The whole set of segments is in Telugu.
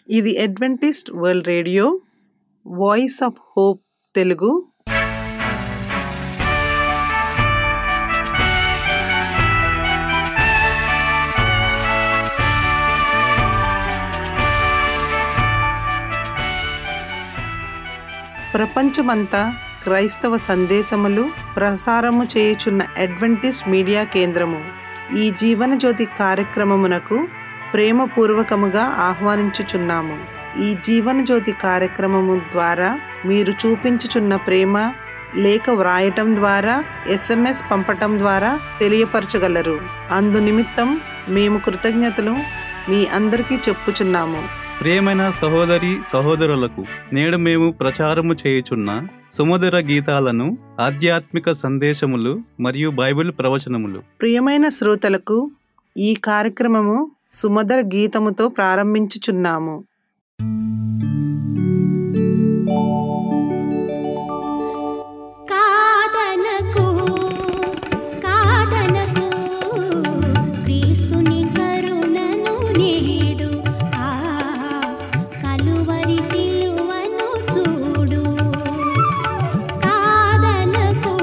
ఇది Adventist World Radio Voice of Hope Telugu ప్రపంచమంతా క్రైస్తవ సందేశములు ప్రసారము చేయుచున్న అడ్వెంటిస్ట్ మీడియా కేంద్రము ఈ జీవన జ్యోతి కార్యక్రమమునకు ప్రేమపూర్వకముగా ఆహ్వానించుచున్నాము ఈ జీవన జ్యోతి కార్యక్రమము ద్వారా మీరు చూపించుచున్న ప్రేమ లేఖ వ్రాయటం ద్వారా ఎస్ఎంఎస్ పంపటం ద్వారా తెలియపరచగలరు అందు నిమిత్తం మేము కృతజ్ఞతలు మీ అందరికీ చెప్పుచున్నాము ప్రియమైన సహోదరి సహోదరులకు నేడు మేము ప్రచారము చేయుచున్న సుమధుర గీతాలను ఆధ్యాత్మిక సందేశములు మరియు బైబిల్ ప్రవచనములు ప్రియమైన శ్రోతలకు ఈ కార్యక్రమము సుమధుర గీతముతో ప్రారంభించుచున్నాము కాదనకు కాదనకు క్రీస్తుని కరుణను నేడు ఆ కలువరి సిలువను చూడు కాదనకు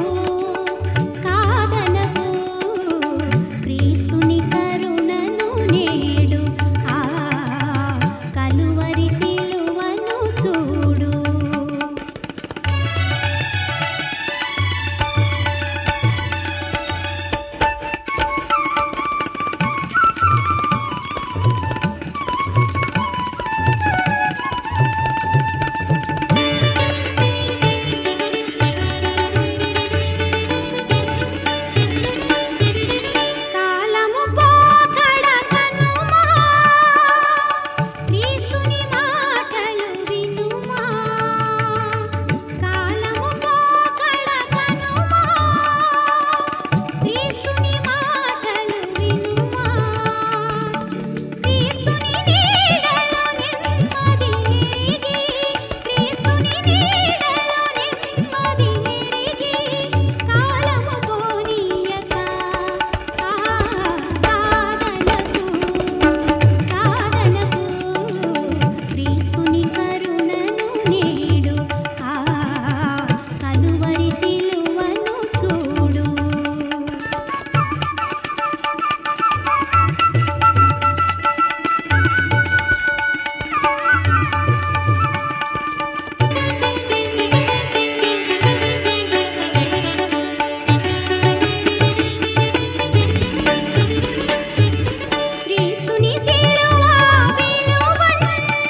కాదనకు క్రీస్తుని కరుణను నేడు ఆ కలువరి సిలువను చూడు కాలము పోకడ కనుమా క్రీస్తుని మాటలు వినుమా కాలము పోకడ కనుమా క్రీస్తుని మాటలు వినుమా క్రీస్తుని నీడలో నెమ్మది ఎరిగి క్రీస్తుని నీడలో నెమ్మది ఎరిగి కాలము పోనీయక కాదనకు కాదనకు క్రీస్తుని కరుణను నేడు ఆ కలువరి సిలువను చూడు క్రీస్తుని సిలువ విలువన్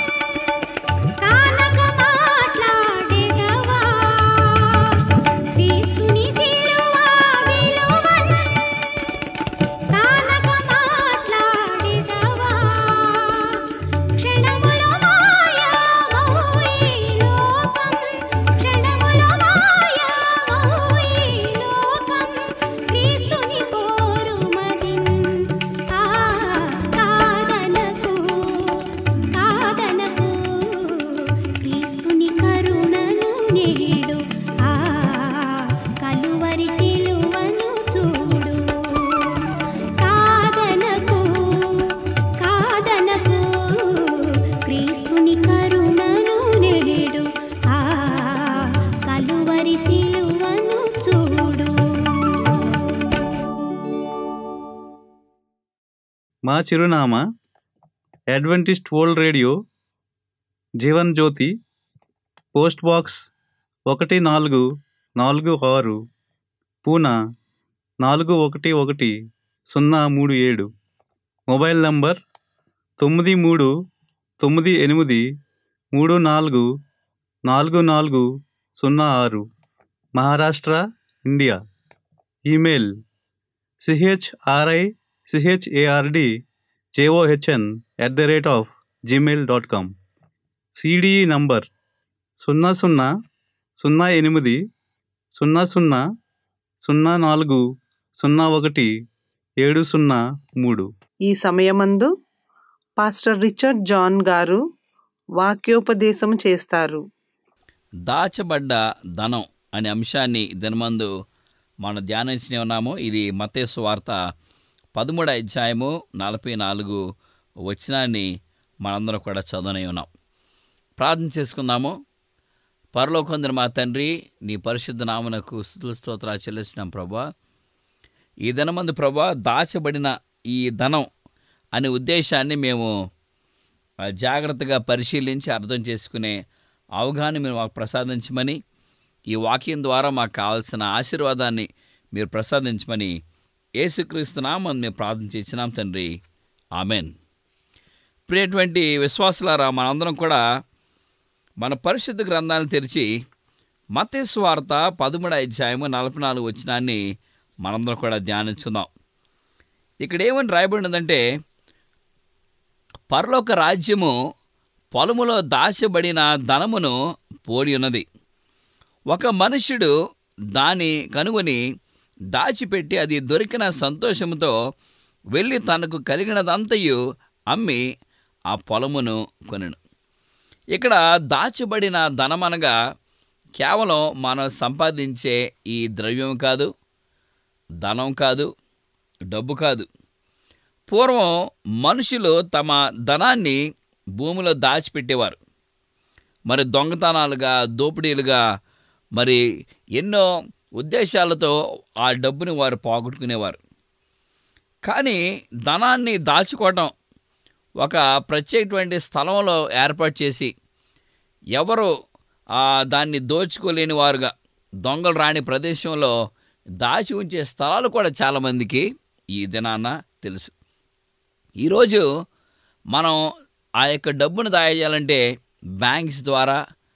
కానక మాట్లాడెదవా క్రీస్తుని సిలువ విలువన్ కానక మాట్లాడెదవా క్షణములో మాయమౌ ఈ లోకం క్షణములో మాయమౌ ఈ లోకం క్రీస్తుని కోరుమదిన్ ఆ కాదనకు కాదనకు క్రీస్తుని కరుణను నేడు ఆ కలువరి సిలువను చూడు కాదనకు కాదనకు క్రీస్తుని కరుణను నేడు ఆ కలువరి సిలువను చూడు మా చిరునామా Adventist World Radio Jeevan Jyothi post box ఒకటి నాలుగు నాలుగు ఆరు పూనా నాలుగు ఒకటి ఒకటి సున్నా మూడు ఏడు మొబైల్ నంబర్ తొమ్మిది మూడు తొమ్మిది ఎనిమిది మూడు నాలుగు నాలుగు నాలుగు సున్నా ఆరు Maharashtra India email CHRI CHARD JOHN at the rate of Gmail dot com CDE number సున్నా సున్నా సున్నా ఎనిమిది సున్నా సున్నా సున్నా నాలుగు సున్నా ఒకటి ఏడు సున్నా మూడు ఈ సమయమందు పాస్టర్ రిచర్డ్ జాన్ గారు వాక్యోపదేశం చేస్తారు దాచబడ్డ ధనం అనే అంశాన్ని దినమందు మనం ధ్యానించి ఉన్నాము ఇది మతేసు వార్త పదమూడు అధ్యాయము నలభై నాలుగు వచనాన్ని మనందరం కూడా చదువునే ఉన్నాం ప్రార్థన చేసుకుందాము పరలోకొందరు మా తండ్రి నీ పరిశుద్ధ నామునకు స్థుతుల స్తోత్రాలు చెల్లిస్తున్నాం ప్రభా ఈ ధనమందు ప్రభా దాచబడిన ఈ ధనం అనే ఉద్దేశాన్ని మేము ఆ, జాగ్రత్తగా పరిశీలించి అర్థం చేసుకునే అవగాహన మీరు మాకు ప్రసాదించమని ఈ వాక్యం ద్వారా మాకు కావాల్సిన ఆశీర్వాదాన్ని మీరు ప్రసాదించమని ఏసుక్రీస్తున్నామని మేము ప్రార్థన చేసినాం తండ్రి ఆమెన్ ప్రియటువంటి విశ్వాసులారా మనందరం కూడా మన పరిశుద్ధ గ్రంథాలను తెరిచి మతేసు వార్త పదమూడు అధ్యాయము నలభై నాలుగు వచ్చినాన్ని మనందరం కూడా ధ్యానించుకుందాం ఇక్కడ ఏమని రాయబడినదంటే పరలోక రాజ్యము పొలములో దాచబడిన ధనమును పోలి ఉన్నది ఒక మనుష్యుడు దాని కనుగొని దాచిపెట్టి అది దొరికిన సంతోషముతో వెళ్ళి తనకు కలిగినదంతయు అమ్మి ఆ పొలమును కొనెను ఇక్కడ దాచబడిన ధనమనగా కేవలం మనం సంపాదించే ఈ ద్రవ్యం కాదు ధనం కాదు డబ్బు కాదు పూర్వం మనుషులు తమ ధనాన్ని భూమిలో దాచిపెట్టేవారు మరి దొంగతనాలుగా దోపిడీలుగా మరి ఎన్నో ఉద్దేశాలతో ఆ డబ్బుని వారు పోగొట్టుకునేవారు కానీ ధనాన్ని దాచుకోవటం ఒక ప్రత్యేకటువంటి స్థలంలో ఏర్పాటు చేసి ఎవరు ఆ దాన్ని దోచుకోలేని వారుగా దొంగలు రాని ప్రదేశంలో దాచి ఉంచే స్థలాలు కూడా చాలామందికి ఈ దినాన తెలుసు ఈరోజు మనం ఆ యొక్క డబ్బును దాచేయాలంటే బ్యాంక్స్ ద్వారా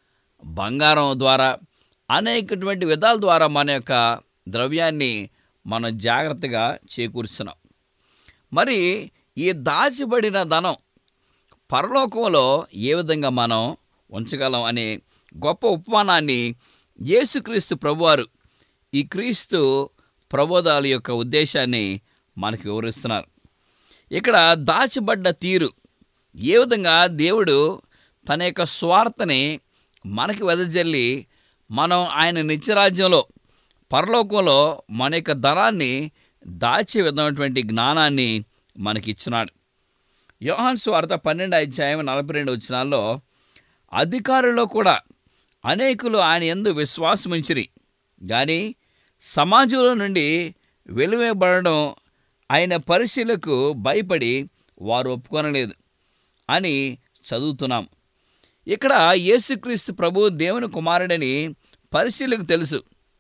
బంగారం ద్వారా అనేకటువంటి విధాల ద్వారా మన యొక్క ద్రవ్యాన్ని మనం జాగ్రత్తగా చేకూరుస్తున్నాం మరి ఈ దాచబడిన ధనం పరలోకంలో ఏ విధంగా మనం ఉంచగలం అనే గొప్ప ఉపమానాన్ని యేసుక్రీస్తు ప్రభువారు ఈ క్రీస్తు ప్రబోధాల యొక్క ఉద్దేశాన్ని మనకు వివరిస్తున్నారు ఇక్కడ దాచబడ్డ తీరు ఏ విధంగా దేవుడు తన యొక్క స్వార్థని మనకి వెదజల్లి మనం ఆయన నిత్యరాజ్యంలో పరలోకంలో మన యొక్క ధనాన్ని దాచే విధమైనటువంటి జ్ఞానాన్ని మనకిచ్చినాడు యోహాన్ స్వార్థ పన్నెండు అధ్యాయం నలభై రెండు వచ్చినాల్లో అధికారుల్లో కూడా అనేకులు ఆయన ఎందు విశ్వాసముంచిరి కానీ సమాజంలో నుండి వెలువేయబడడం ఆయన పరిశీలకు భయపడి వారు ఒప్పుకొనలేదు అని చదువుతున్నాం ఇక్కడ యేసుక్రీస్తు ప్రభు దేవుని కుమారుడని పరిశీలకు తెలుసు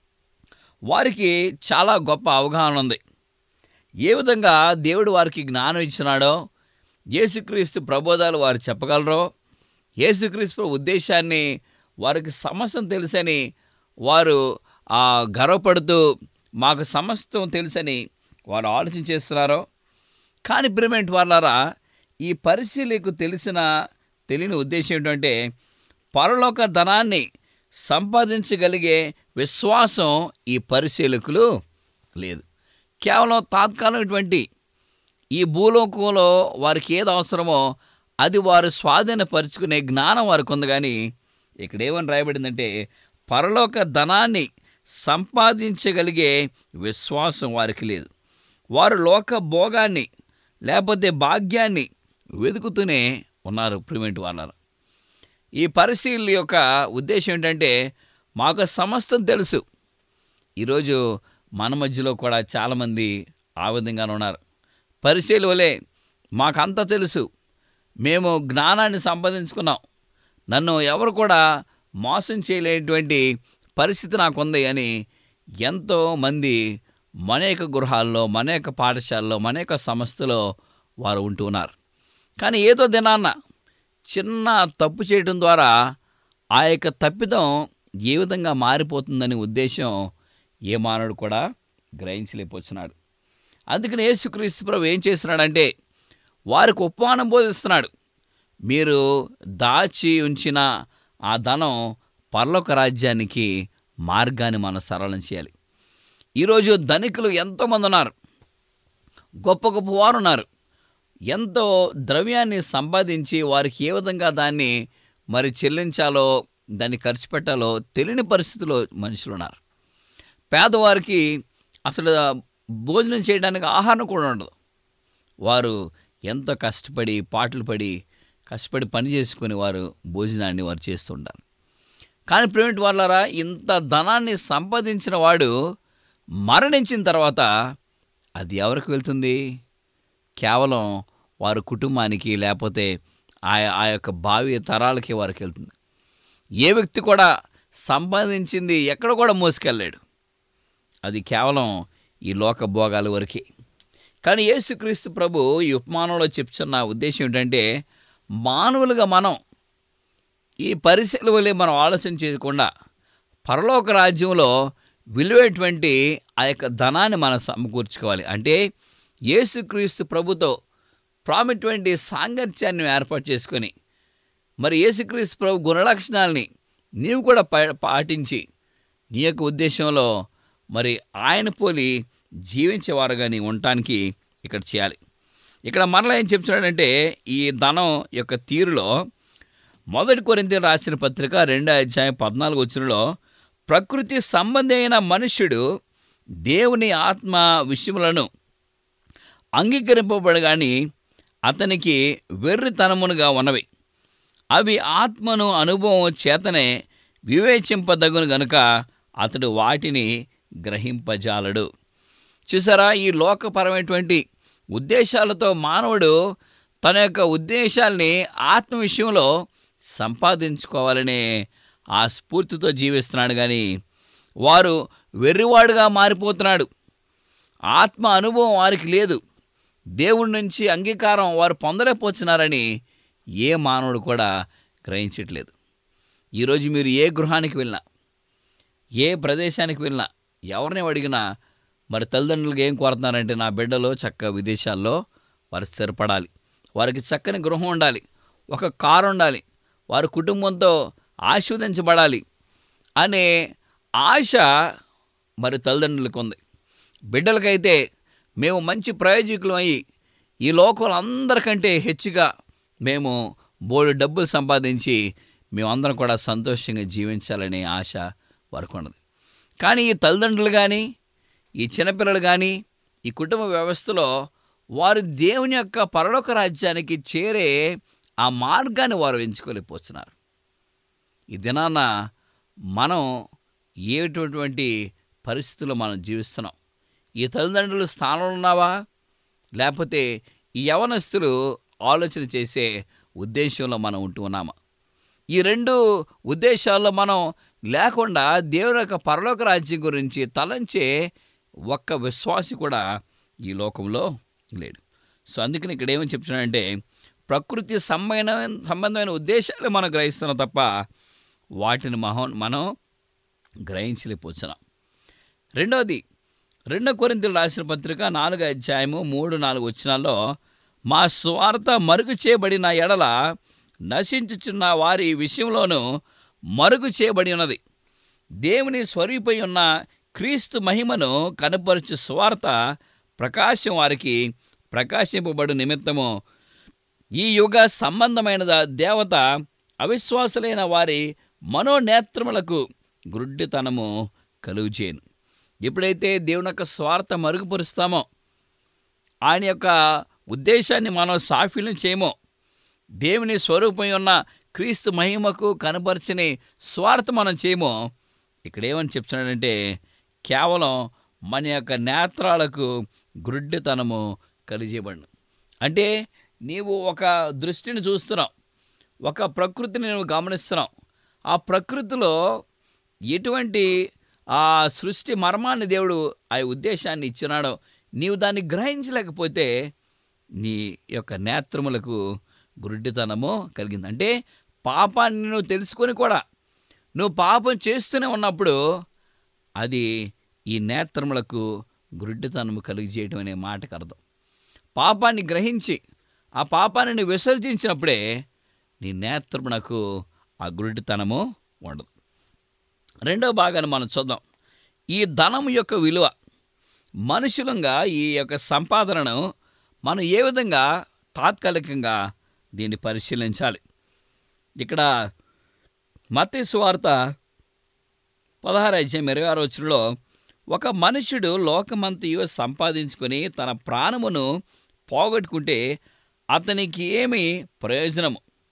వారికి చాలా గొప్ప అవగాహన ఉంది ఏ విధంగా దేవుడు వారికి జ్ఞానం ఇచ్చినాడో యేసుక్రీస్తు ప్రబోధాలు వారు చెప్పగలరో యేసుక్రీస్తు ఉద్దేశాన్ని వారికి సమస్తం తెలుసని వారు ఆ గర్వపడుతూ మాకు సమస్తం తెలుసని వారు ఆలోచన చేస్తున్నారో కానీ ప్రిమెంట్ వాళ్ళారా ఈ పరిశీలకు తెలిసిన తెలియని ఉద్దేశం ఏంటంటే పరలోక ధనాన్ని సంపాదించగలిగే విశ్వాసం ఈ పరిశీలకులు లేదు కేవలం తాత్కాలికటువంటి ఈ భూలోకంలో వారికి ఏది అవసరమో అది వారు స్వాధీనపరుచుకునే జ్ఞానం వారికి ఉంది కానీ ఇక్కడ ఏమని రాయబడిందంటే పరలోక ధనాన్ని సంపాదించగలిగే విశ్వాసం వారికి లేదు వారు లోక భోగాన్ని లేకపోతే భాగ్యాన్ని వెతుకుతూనే ఉన్నారు ప్రిమెంట్ వాళ్ళ ఈ పరిశీలన యొక్క ఉద్దేశం ఏంటంటే మాకు సమస్తం తెలుసు ఈరోజు మన మధ్యలో కూడా చాలామంది ఆ విధంగానే ఉన్నారు పరిశీలి వలె మాకంతా తెలుసు మేము జ్ఞానాన్ని సంపాదించుకున్నాం నన్ను ఎవరు కూడా మోసం చేయలేటువంటి పరిస్థితి నాకుంది అని ఎంతో మంది మన యొక్క గృహాల్లో మన యొక్క పాఠశాలలో మన యొక్క సంస్థలో వారు ఉంటూ ఉన్నారు కానీ ఏదో దినాన్న చిన్న తప్పు చేయడం ద్వారా ఆ యొక్క తప్పిదం ఏ విధంగా మారిపోతుందనే ఉద్దేశం ఏ మానవుడు కూడా గ్రహించలేకపోతున్నాడు అందుకని యేసుక్రీస్తు ప్రభు ఏం చేస్తున్నాడంటే వారికి ఉపమానం బోధిస్తున్నాడు మీరు దాచి ఉంచిన ఆ ధనం పర్లోక రాజ్యానికి మార్గాన్ని మనం సరళం చేయాలి ఈరోజు ధనికులు ఎంతోమంది ఉన్నారు గొప్ప గొప్ప వారు ఉన్నారు ఎంతో ద్రవ్యాన్ని సంపాదించి వారికి ఏ విధంగా దాన్ని మరి చెల్లించాలో దాన్ని ఖర్చు పెట్టాలో తెలియని పరిస్థితిలో మనుషులు ఉన్నారు పేదవారికి అసలు భోజనం చేయడానికి ఆహారం కూడా ఉండదు వారు ఎంతో కష్టపడి పాటలు పడి కష్టపడి పని చేసుకుని వారు భోజనాన్ని వారు చేస్తుంటారు కానీ ప్రేమిటి వాళ్ళారా ఇంత ధనాన్ని సంపాదించిన వాడు మరణించిన తర్వాత అది ఎవరికి వెళ్తుంది కేవలం వారి కుటుంబానికి లేకపోతే ఆ ఆ యొక్క భావి తరాలకి వారికి వెళ్తుంది ఏ వ్యక్తి కూడా సంపాదించింది ఎక్కడ కూడా మోసుకెళ్ళాడు అది కేవలం ఈ లోక భోగాల వరకే కానీ యేసుక్రీస్తు ప్రభు ఈ ఉపమానంలో చెప్తున్న ఉద్దేశం ఏంటంటే మానవులుగా మనం ఈ పరిశీల వల్లే మనం ఆలోచన చేయకుండా పరలోక రాజ్యంలో విలువైనటువంటి ఆ యొక్క ధనాన్ని మనం సమకూర్చుకోవాలి అంటే యేసుక్రీస్తు ప్రభుతో ప్రాముఖ్యమైన సాంగత్యాన్ని ఏర్పాటు చేసుకొని మరి యేసుక్రీస్తు ప్రభు గుణలక్షణాలని నీవు కూడా పా- పాటించి నీ యొక్క ఉద్దేశంలో మరి ఆయన పోలి జీవించేవారుగా నీ ఉండటానికి ఇక్కడ చేయాలి ఇక్కడ మరలా ఏం చెప్తున్నాడంటే ఈ ధనం యొక్క తీరులో మొదటి కొరింత రాసిన పత్రిక రెండో అధ్యాయం పద్నాలుగు వచ్చినలో ప్రకృతి సంబంధి అయిన మనుష్యుడు దేవుని ఆత్మ విషయములను అంగీకరింపబడగాని అతనికి వెర్రితనమునుగా ఉన్నవి అవి ఆత్మను అనుభవం చేతనే వివేచింపదగును గనుక అతడు వాటిని గ్రహింపజాలడు చూసారా ఈ లోకపరమైనటువంటి ఉద్దేశాలతో మానవుడు తన యొక్క ఉద్దేశాల్ని ఆత్మ విషయంలో సంపాదించుకోవాలనే ఆ స్ఫూర్తితో జీవిస్తున్నాడు కానీ వారు వెర్రివాడుగా మారిపోతున్నాడు ఆత్మ అనుభవం వారికి లేదు దేవుడి నుంచి అంగీకారం వారు పొందలేకపోతున్నారని ఏ మానవుడు కూడా గ్రహించట్లేదు ఈరోజు మీరు ఏ గృహానికి వెళ్ళినా ఏ ప్రదేశానికి వెళ్ళినా ఎవరిని అడిగినా మరి తల్లిదండ్రులకు ఏం కోరుతున్నారంటే నా బిడ్డలో చక్క విదేశాల్లో వారు స్థిరపడాలి వారికి చక్కని గృహం ఉండాలి ఒక కారు ఉండాలి వారి కుటుంబంతో ఆశీర్వదించబడాలి అనే ఆశ మరి తల్లిదండ్రులకు ఉంది బిడ్డలకైతే మేము మంచి ప్రయోజకులం అయ్యి ఈ లోకంలో అందరికంటే హెచ్చుగా మేము బోడు డబ్బులు సంపాదించి మేమందరం కూడా సంతోషంగా జీవించాలనే ఆశ వరకు ఉన్నది కానీ ఈ తల్లిదండ్రులు కానీ ఈ చిన్నపిల్లలు కానీ ఈ కుటుంబ వ్యవస్థలో వారు దేవుని యొక్క పరలోక రాజ్యానికి చేరే ఆ మార్గాన్ని వారు ఎంచుకోలేకపోతున్నారు ఈ దినాన మనం ఏటువంటి పరిస్థితుల్లో మనం జీవిస్తున్నాం ఈ తల్లిదండ్రుల స్థానంలో ఉన్నావా లేకపోతే ఈ యవనస్తులు ఆలోచన చేసే ఉద్దేశంలో మనం ఉంటూ ఉన్నామా ఈ రెండు ఉద్దేశాల్లో మనం లేకుండా దేవుని యొక్క పరలోక రాజ్యం గురించి తలంచే ఒక్క విశ్వాసి కూడా ఈ లోకంలో లేడు సో అందుకని ఇక్కడ ఏమని చెప్తున్నాడంటే ప్రకృతి సంబంధమైన సంబంధమైన ఉద్దేశాలు మనం గ్రహిస్తున్నాం తప్ప వాటిని మహో మనం గ్రహించలేకపోతున్నాం రెండవది రెండో కొరింతలు రాసిన పత్రిక నాలుగు అధ్యాయము మూడు నాలుగు వచ్చినాల్లో మా స్వార్థ మరుగు చేయబడిన ఎడల నశించుచున్న వారి విషయంలోనూ మరుగు చేయబడి ఉన్నది దేవుని స్వరూపై ఉన్న క్రీస్తు మహిమను కనపరచు స్వార్థ ప్రకాశం వారికి ప్రకాశింపబడు నిమిత్తము ఈ యుగ సంబంధమైన దేవత అవిశ్వాసులైన వారి మనోనేత్రములకు గుడ్డితనము కలుగుచేయను ఎప్పుడైతే దేవుని యొక్క స్వార్థ మరుగుపరుస్తామో ఆయన యొక్క ఉద్దేశాన్ని మనం సాఫీల్యం చేయమో దేవుని స్వరూపం ఉన్న క్రీస్తు మహిమకు కనపరచని స్వార్థ మనం చేయమో ఇక్కడ ఏమని చెప్తున్నాడంటే కేవలం మన యొక్క నేత్రాలకు గ్రుడ్డితనము కలిజేయబడిన అంటే నీవు ఒక దృష్టిని చూస్తున్నావు ఒక ప్రకృతిని నువ్వు గమనిస్తున్నావు ఆ ప్రకృతిలో ఎటువంటి ఆ సృష్టి మర్మాన్ని దేవుడు ఆ ఉద్దేశాన్ని ఇచ్చినాడో నీవు దాన్ని గ్రహించలేకపోతే నీ యొక్క నేత్రములకు గురుడ్డితనము కలిగింది అంటే పాపాన్ని నువ్వు తెలుసుకొని కూడా నువ్వు పాపం చేస్తూనే ఉన్నప్పుడు అది ఈ నేత్రములకు గురుడ్డితనము కలిగి చేయటం అనే మాటకు అర్థం పాపాన్ని గ్రహించి ఆ పాపాన్ని నువ్వు విసర్జించినప్పుడే నీ నేత్రమునకు ఆ గురుడితనము ఉండదు రెండో భాగాన్ని మనం చూద్దాం ఈ ధనం యొక్క విలువ మనుషులంగా ఈ యొక్క సంపాదనను మనం ఏ విధంగా తాత్కాలికంగా దీన్ని పరిశీలించాలి ఇక్కడ మత్తి సువార్త పదహారు అధ్యాయం ఇరవై ఆరు వచ్చినలో ఒక మనుషుడు లోకమంతయు సంపాదించుకొని తన ప్రాణమును పోగొట్టుకుంటే అతనికి ఏమి ప్రయోజనము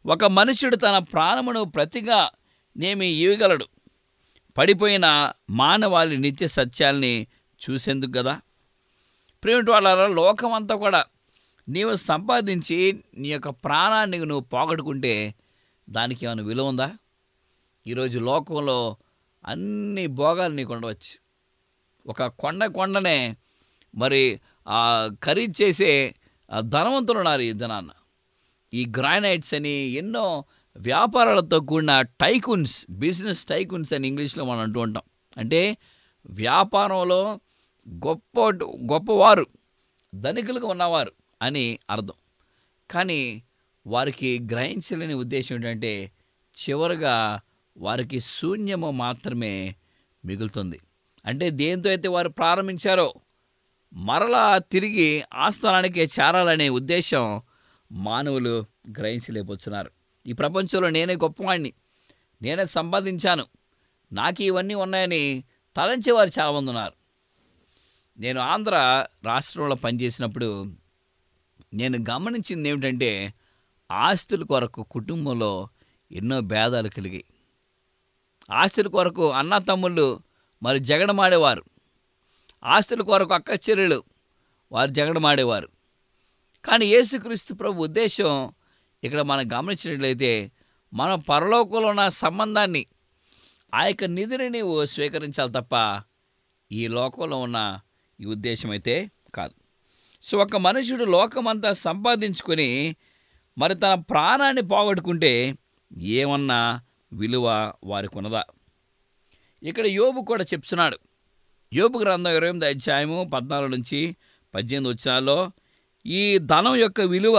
ఒక మనుష్యుడు తన ప్రాణమును ప్రతిగా నేమి ఇవ్వగలడు పడిపోయిన మానవాళి నిత్య సత్యాల్ని చూసేందుకు కదా ప్రేమిటి వాళ్ళ లోకమంతా కూడా నీవు సంపాదించి నీ యొక్క ప్రాణాన్ని నువ్వు పోగొట్టుకుంటే దానికి ఏమైనా విలువ ఉందా ఈరోజు లోకంలో అన్ని భోగాలు నీకు ఉండవచ్చు ఒక కొండ కొండనే మరి ఆ ఖరీదు చేసే ఆ ధనవంతులు ఉన్నారు ఈ జనాన్న ఈ గ్రానైట్స్ అని ఎన్నో వ్యాపారాలతో కూడిన టైకున్స్ బిజినెస్ టైకున్స్ అని ఇంగ్లీష్లో మనం అంటూ ఉంటాం అంటే వ్యాపారంలో గొప్ప గొప్పవారు ధనికులుగా ఉన్నవారు అని అర్థం కానీ వారికి గ్రహించలేని ఉద్దేశం ఏంటంటే చివరగా వారికి శూన్యము మాత్రమే మిగులుతుంది అంటే దేంతో అయితే వారు ప్రారంభించారో మరలా తిరిగి ఆ స్థానానికే చేరాలనే ఉద్దేశం మానవులు గ్రహించలేకపోతున్నారు ఈ ప్రపంచంలో నేనే గొప్పవాడిని నేనే సంపాదించాను నాకు ఇవన్నీ ఉన్నాయని తలంచేవారు చాలామంది ఉన్నారు నేను ఆంధ్ర రాష్ట్రంలో పనిచేసినప్పుడు నేను గమనించింది ఏమిటంటే ఆస్తుల కొరకు కుటుంబంలో ఎన్నో భేదాలు కలిగాయి ఆస్తుల కొరకు అన్న తమ్ముళ్ళు మరి జగడమాడేవారు ఆస్తుల కొరకు అక్క చెల్లెలు వారు జగడమాడేవారు కానీ యేసుక్రీస్తు ప్రభు ఉద్దేశం ఇక్కడ మనం గమనించినట్లయితే మన పరలోకంలో ఉన్న సంబంధాన్ని ఆ యొక్క నిధిని నీవు స్వీకరించాలి తప్ప ఈ లోకంలో ఉన్న ఈ ఉద్దేశం అయితే కాదు సో ఒక మనుషుడు లోకమంతా సంపాదించుకొని మరి తన ప్రాణాన్ని పోగొట్టుకుంటే ఏమన్నా విలువ వారికి ఉన్నదా ఇక్కడ యోబు కూడా చెప్తున్నాడు యోబు గ్రంథం ఇరవై ఎనిమిది అధ్యాయము పద్నాలుగు నుంచి పద్దెనిమిది వచ్చినాల్లో ఈ ధనం యొక్క విలువ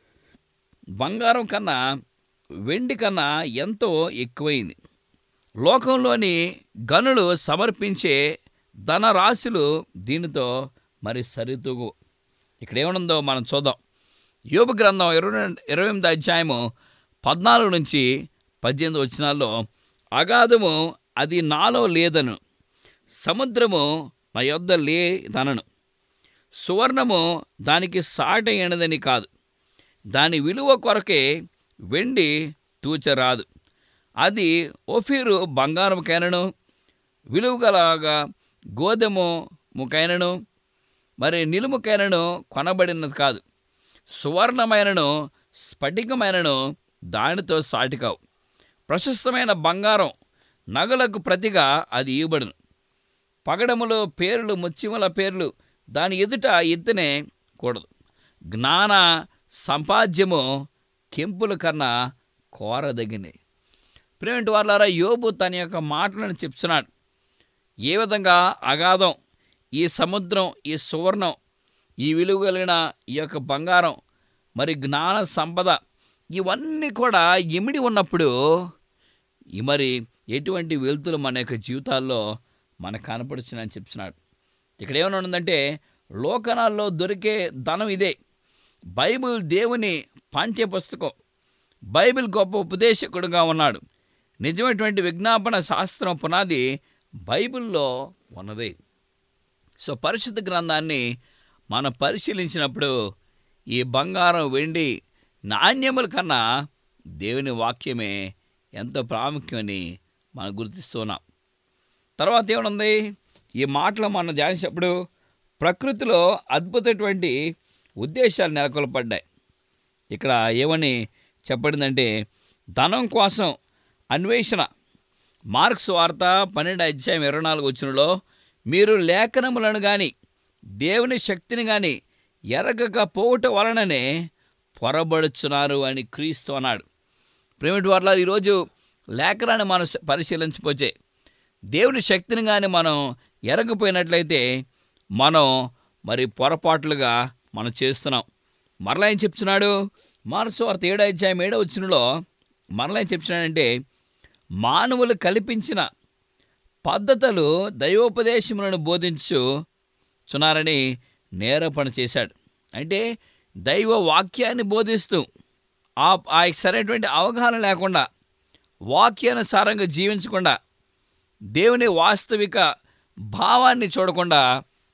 బంగారం కన్నా వెండి కన్నా ఎంతో ఎక్కువైంది లోకంలోని గనులు సమర్పించే ధనరాశులు దీనితో మరి సరితూగు ఇక్కడ ఏమనుందో మనం చూద్దాం యోబు గ్రంథం ఇరవై ఇరవై ఎనిమిది అధ్యాయము పద్నాలుగు నుంచి పద్దెనిమిది వచనాల్లో అగాధము అది నాలో లేదను సముద్రము నా యొద్ద లేదనను సువర్ణము దానికి సాట అయినదని కాదు దాని విలువ కొరకే వెండి తూచరాదు అది ఒఫీరు బంగారముకైనను విలువగలగా గోధుమముకైనను మరి నిలుముకైనను కొనబడినది కాదు సువర్ణమైనను స్ఫటికమైనను దానితో సాటికావు ప్రశస్తమైన బంగారం నగలకు ప్రతిగా అది ఇవ్వబడును పగడములు పేర్లు ముచ్చిమల పేర్లు దాని ఎదుట ఎత్తునే కూడదు జ్ఞాన సంపాద్యము కెంపుల కన్నా కోరదగినది ప్రేమిటి వాళ్ళారా యోబు తన యొక్క మాటలను చెప్తున్నాడు ఏ విధంగా అగాధం ఈ సముద్రం ఈ సువర్ణం ఈ విలువ కలిగిన ఈ యొక్క బంగారం మరి జ్ఞాన సంపద ఇవన్నీ కూడా ఇమిడి ఉన్నప్పుడు ఈ మరి ఎటువంటి వెలుతులు మన యొక్క జీవితాల్లో మనకు కనపడుచునని చెప్తున్నాడు ఇక్కడ ఏమైనా ఉందంటే లోకనాల్లో దొరికే ధనం ఇదే బైబిల్ దేవుని పాఠ్య పుస్తకం బైబిల్ గొప్ప ఉపదేశకుడుగా ఉన్నాడు నిజమైనటువంటి విజ్ఞాపన శాస్త్రం పునాది బైబిల్లో ఉన్నది సో పరిశుద్ధ గ్రంథాన్ని మనం పరిశీలించినప్పుడు ఈ బంగారం వెండి నాణ్యముల కన్నా దేవుని వాక్యమే ఎంతో ప్రాముఖ్యమని మనం గుర్తిస్తున్నాం తర్వాత ఏమనుంది ఈ మాటలు మనం ధ్యానించినప్పుడు ప్రకృతిలో అద్భుతమైనటువంటి ఉద్దేశాలు నెలకొల్పడ్డాయి ఇక్కడ ఏమని చెప్పడిందంటే ధనం కోసం అన్వేషణ మార్క్స్ వార్త పన్నెండు అధ్యాయం ఇరవై నాలుగు వచ్చినలో మీరు లేఖనములను కానీ దేవుని శక్తిని కానీ ఎరగక పోవటం వలననే పొరబడుచున్నారు అని క్రీస్తు అన్నాడు ప్రేమిటి వర్ల ఈరోజు లేఖనాన్ని మనం పరిశీలించపోతే దేవుని శక్తిని కానీ మనం ఎరగపోయినట్లయితే మనం మరి పొరపాట్లుగా మనం చేస్తున్నాం మరలా ఏం చెప్తున్నాడు మార్క్స్ వార్త ఏడో అధ్యాయం ఏడో వచ్చినలో మరలా ఏం చెప్తున్నాడంటే మానవులు కల్పించిన పద్ధతులు దైవోపదేశములను బోధించు చున్నారని నేరపణ చేశాడు అంటే దైవ వాక్యాన్ని బోధిస్తూ ఆ ఆ సరైనటువంటి అవగాహన లేకుండా వాక్యానుసారంగా జీవించకుండా దేవుని వాస్తవిక భావాన్ని చూడకుండా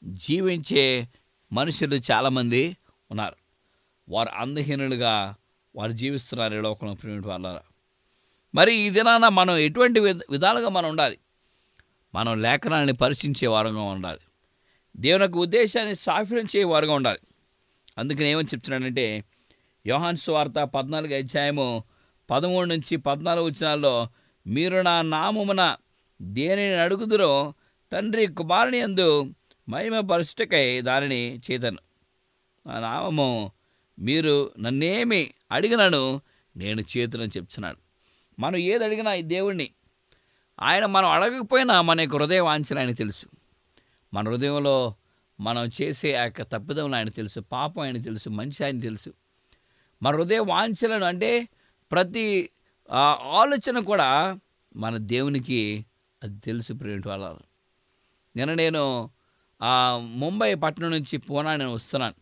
జీవించే మనుషులు చాలామంది ఉన్నారు వారు అందహీనులుగా వారు జీవిస్తున్నారు ఈ లోకంలో ప్రేమిటి వాళ్ళ మరి ఈ దినాన మనం ఎటువంటి విధ- విధాలుగా మనం ఉండాలి మనం లేఖనాన్ని పరిశీలించే వారంగా ఉండాలి దేవుని యొక్క ఉద్దేశాన్ని సాఫీరించే వారుగా ఉండాలి అందుకని ఏమని చెప్తున్నానంటే యోహాన్ స్వార్త పద్నాలుగు అధ్యాయము పదమూడు నుంచి పద్నాలుగు వచనాల్లో మీరు నా నామమున దేనిని అడుగుదురో తండ్రి కుమారుని యందు మహిమ పరుచుటకై దానిని చేతను నా నామము మీరు నన్నేమి అడిగినను నేను చేతులని చెప్తున్నాడు మనం ఏది అడిగినా ఈ దేవుణ్ణి ఆయన మనం అడగకపోయినా మన యొక్క హృదయ వాంఛన ఆయన తెలుసు మన హృదయంలో మనం చేసే ఆ యొక్క తప్పిదములు ఆయన తెలుసు పాపం ఆయన తెలుసు మంచి ఆయన తెలుసు మన హృదయ వాంఛలను అంటే ప్రతి ఆ, ఆలోచన కూడా మన దేవునికి అది తెలుసు ప్రేమిటి వాళ్ళ నిన్న నేను ఆ, ముంబై పట్టణం నుంచి పూనా నేను వస్తున్నాను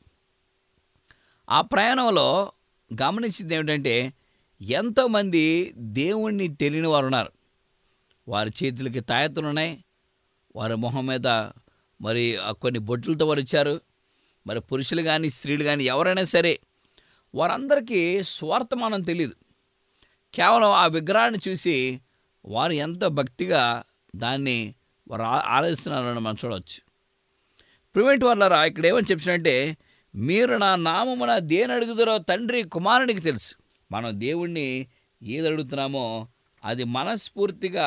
ఆ ప్రయాణంలో గమనించింది ఏమిటంటే ఎంతోమంది దేవుణ్ణి తెలియని వారు ఉన్నారు వారి చేతులకి తాయెత్తులు ఉన్నాయి వారి మొహం మీద మరి ఆ కొన్ని బొట్లతో వారు ఇచ్చారు మరి పురుషులు కానీ స్త్రీలు కానీ ఎవరైనా సరే వారందరికీ స్వార్థమానం తెలియదు కేవలం ఆ విగ్రహాన్ని చూసి వారు ఎంతో భక్తిగా దాన్ని వారు ఆ- ఆరాధిస్తున్నారని మనం చూడవచ్చు ప్రివెంట్ వాళ్ళరా ఇక్కడ ఏమని చెప్పినంటే మీరు నా నామమున దేని అడుగుదరో తండ్రి కుమారునికి తెలుసు మనం దేవుణ్ణి ఏది అడుగుతున్నామో అది మనస్ఫూర్తిగా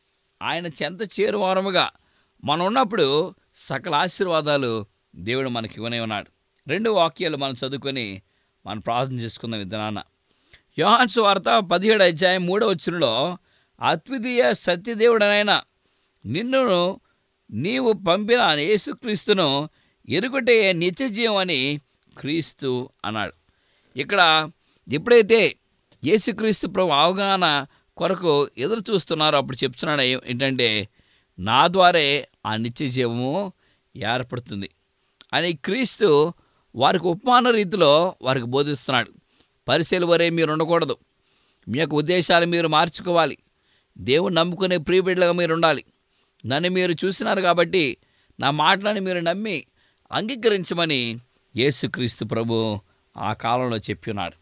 ఆయన చెంత చేరువారముగా మనం ఉన్నప్పుడు సకల ఆశీర్వాదాలు దేవుడు మనకి ఇవ్వనే ఉన్నాడు రెండు వాక్యాలు మనం చదువుకొని మనం ప్రార్థన చేసుకుందాం విధానాన్న యోహాన్స్ వార్త పదిహేడు అధ్యాయం మూడవ వచ్చులో అద్వితీయ సత్యదేవుడనైన నిన్ను నీవు పంపిన యేసుక్రీస్తును ఎరుగుటే నిత్యజీవం అని క్రీస్తు అన్నాడు ఇక్కడ ఎప్పుడైతే యేసుక్రీస్తు ప్రభు అవగాహన కొరకు ఎదురు చూస్తున్నారో అప్పుడు చెప్తున్నాడు ఏ- ఏంటంటే నా ద్వారే ఆ నిత్య జీవము ఏర్పడుతుంది అని క్రీస్తు వారికి ఉపమాన రీతిలో వారికి బోధిస్తున్నాడు పరిశీలి వరే మీరు ఉండకూడదు మీ యొక్క ఉద్దేశాలు మీరు మార్చుకోవాలి దేవుని నమ్ముకునే ప్రియబిడ్డలుగా మీరు ఉండాలి నన్ను మీరు చూసినారు కాబట్టి నా మాటలను మీరు నమ్మి అంగీకరించమని యేసుక్రీస్తు ప్రభు ఆ కాలంలో చెప్పినాడు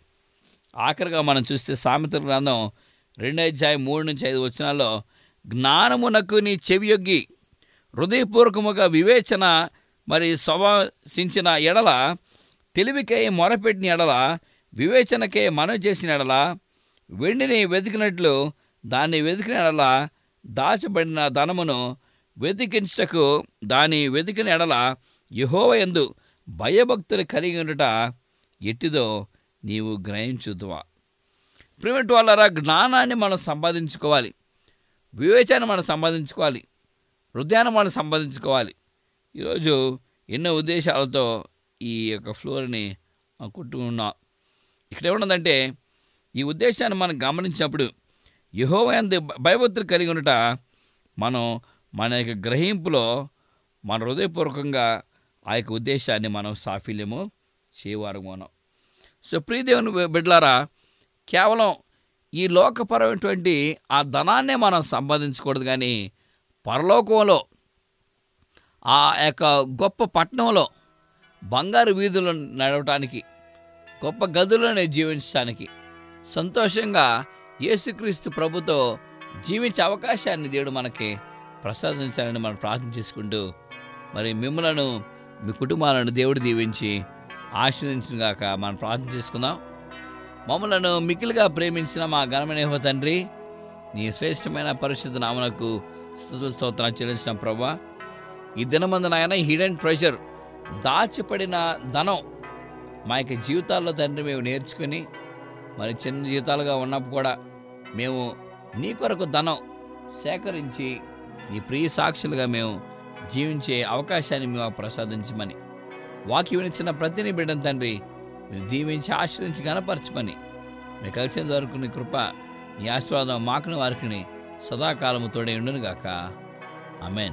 ఆఖరిగా మనం చూస్తే సామెతల గ్రంథం రెండో అధ్యాయం మూడు నుంచి ఐదు వచనాల్లో జ్ఞానమునకు నీ చెవియొగ్గి హృదయపూర్వకముగా వివేచన మరి సవాసించిన ఎడల తెలివికై మొరపెట్టిన ఎడల వివేచనకే మనవి చేసిన ఎడల వెండిని వెతికినట్లు దాన్ని వెతికిన ఎడల దాచబడిన ధనమును వెతికించటకు దాని వెతికిన ఎడల యహోవయందు భయభక్తులు కలిగి ఉండుట ఎట్టిదో నీవు గ్రహించుదువా ప్రిమిట్ వాళ్ళరా జ్ఞానాన్ని మనం సంపాదించుకోవాలి వివేచాన్ని మనం సంపాదించుకోవాలి హృదయాన్ని మనం సంపాదించుకోవాలి ఈరోజు ఎన్నో ఉద్దేశాలతో ఈ యొక్క ఫ్లోర్ని కుట్టు ఉన్నాం ఇక్కడ ఏమున్నదంటే ఈ ఉద్దేశాన్ని మనం గమనించినప్పుడు యహోవయందు భయభక్తులు కలిగి ఉండట మనం మన యొక్క గ్రహింపులో మన హృదయపూర్వకంగా ఆ యొక్క ఉద్దేశాన్ని మనం సాఫల్యము చేయవారు మనం సో ప్రియదేవుని బిడ్డలారా కేవలం ఈ లోకపరమైనటువంటి ఆ ధనాన్నే మనం సంపాదించకూడదు కానీ పరలోకంలో ఆ యొక్క గొప్ప పట్టణంలో బంగారు వీధులు నడవటానికి గొప్ప గదులను జీవించడానికి సంతోషంగా యేసుక్రీస్తు ప్రభుతో జీవించే అవకాశాన్ని దేవుడు మనకి ప్రసాదించాలని మనం ప్రార్థన చేసుకుంటూ మరి మిమ్మలను మీ కుటుంబాలను దేవుడు దీవించి ఆశీర్వదించిన గాక మనం ప్రార్థన చేసుకుందాం మమ్మలను మికిలిగా ప్రేమించిన మా ఘనమైన యెహోవా తండ్రి నీ శ్రేష్టమైన పరిశుద్ధ నామనకు స్థుతుల స్తోత్రాలు చెల్లించిన ప్రభా ఈ దినమందు నాయన హిడెన్ ట్రెజర్ దాచిపడిన ధనం మా యొక్క జీవితాల్లో తండ్రి మేము నేర్చుకుని మరి చిన్న జీవితాలుగా ఉన్నప్పుడు కూడా మేము నీ కొరకు ధనం సేకరించి నీ ప్రియ సాక్షులుగా మేము జీవించే అవకాశాన్ని మేము ప్రసాదించమని వాక్యం ఇచ్చిన ప్రతిని బిడ్డను తండ్రి మేము దీవించి ఆశ్రయించి గనపరచమని మీకు కలిసేంత వరకు నీ కృప నీ ఆశీర్వాదం మాకుని వారికి సదాకాలము తోడే ఉండునుగాక అమెన్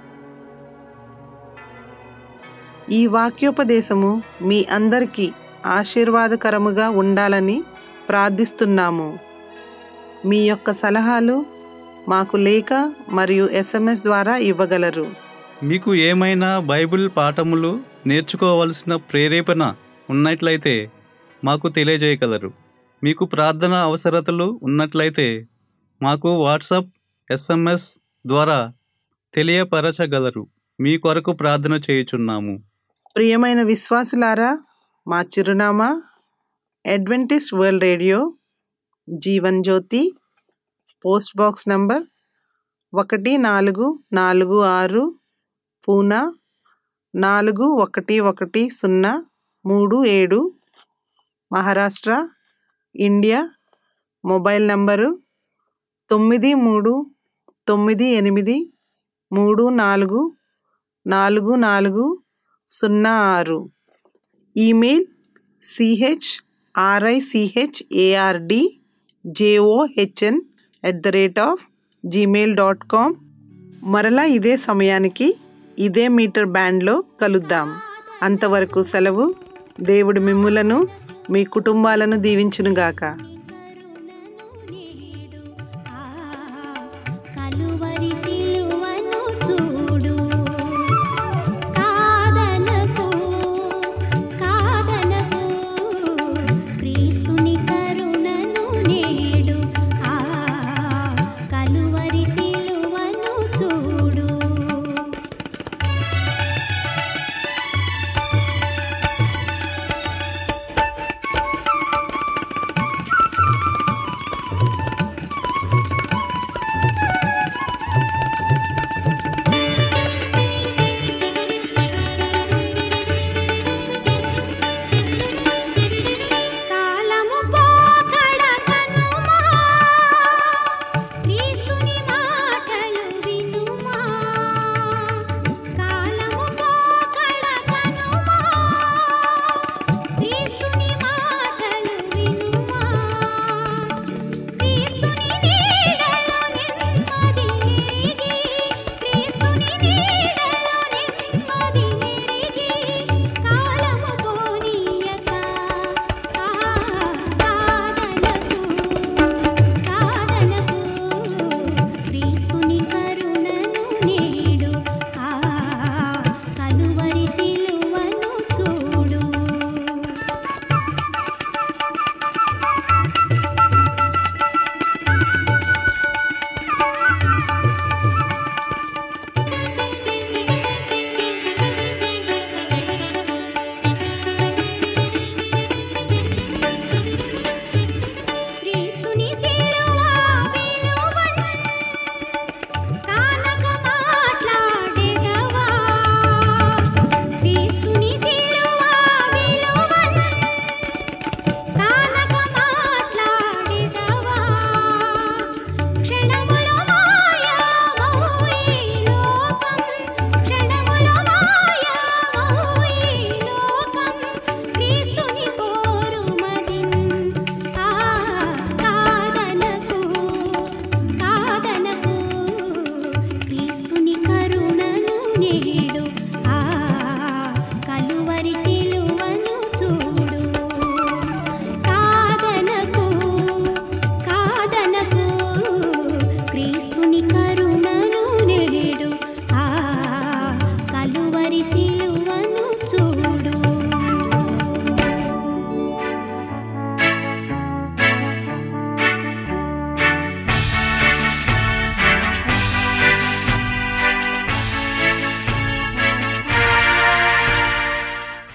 ఈ వాక్యోపదేశము మీ అందరికీ ఆశీర్వాదకరముగా ఉండాలని ప్రార్థిస్తున్నాము మీ యొక్క సలహాలు మాకు లేఖ మరియు ఎస్ఎంఎస్ ద్వారా ఇవ్వగలరు మీకు ఏమైనా బైబిల్ పాఠములు నేర్చుకోవలసిన ప్రేరేపణ ఉన్నట్లయితే మాకు తెలియజేయగలరు మీకు ప్రార్థన అవసరతలు ఉన్నట్లయితే మాకు వాట్సాప్ ఎస్ఎంఎస్ ద్వారా తెలియపరచగలరు మీ కొరకు ప్రార్థన చేయుచున్నాము ప్రియమైన విశ్వాసులారా మా చిరునామా Adventist World Radio Jeevan Jyothi post box number ఒకటి నాలుగు నాలుగు ఆరు పూనా నాలుగు ఒకటి ఒకటి సున్నా మూడు ఏడు మహారాష్ట్ర ఇండియా మొబైల్ నంబరు తొమ్మిది మూడు తొమ్మిది ఎనిమిది మూడు నాలుగు నాలుగు నాలుగు సున్నా ఆరు email CH RICH ARD JOHN at the rate of Gmail dot com మరలా ఇదే సమయానికి ఇదే మీటర్ బ్యాండ్లో కలుద్దాం అంతవరకు సెలవు దేవుడు మిమ్ములను మీ కుటుంబాలను దీవించునుగాక కలువరి